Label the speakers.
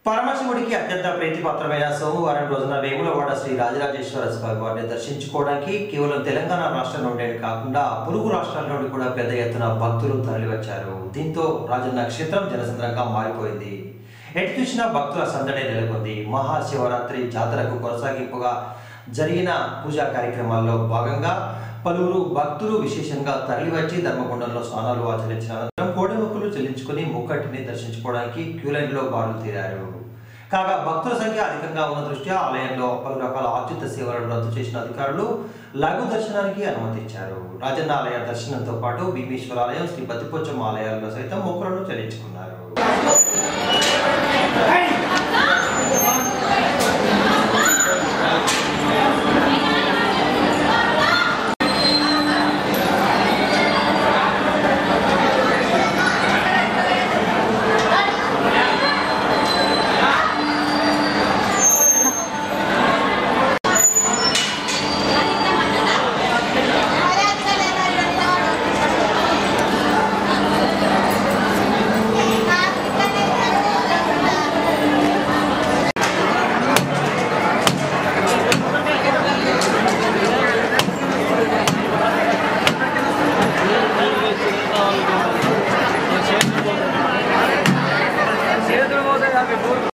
Speaker 1: పరమశివుడికి అత్యంత ప్రీతిపాత్రమైన సోమవారం రోజున వేములవాడ శ్రీ రాజరాజేశ్వర స్వామి వారిని దర్శించుకోవడానికి కేవలం తెలంగాణ రాష్ట్రం నుండి కాకుండా పొరుగు రాష్ట్రాల నుండి కూడా పెద్ద ఎత్తున భక్తులు తరలివచ్చారు దీంతో రాజన్న క్షేత్రం జనసంద్రంగా మారిపోయింది ఎటు చూసినా భక్తుల సందడి నెలకొంది మహాశివరాత్రి జాతరకు కొనసాగింపుగా జరిగిన పూజా కార్యక్రమాల్లో భాగంగా పలువురు భక్తులు విశేషంగా తరలివచ్చి ధర్మగుండంలో స్నానాలు ఆచరించిన అనంతరం కోడెముక్కులు చెల్లించుకుని ముక్కటిని దర్శించుకోవడానికి క్యూ లైన్లో బారులు తీరారు కాగా భక్తుల సంఖ్య అధికంగా ఉన్న దృష్ట్యా ఆలయంలో పలు రకాల ఆర్జిత సేవలను రద్దు చేసిన అధికారులు లఘు దర్శనానికి అనుమతించారు రాజన్న ఆలయ దర్శనంతో పాటు భీమేశ్వరాలయం శ్రీ బతిపోచమ్మ ఆలయాల్లో సైతం మొక్కులను చెల్లించుకున్నారు
Speaker 2: చేతులు పోతే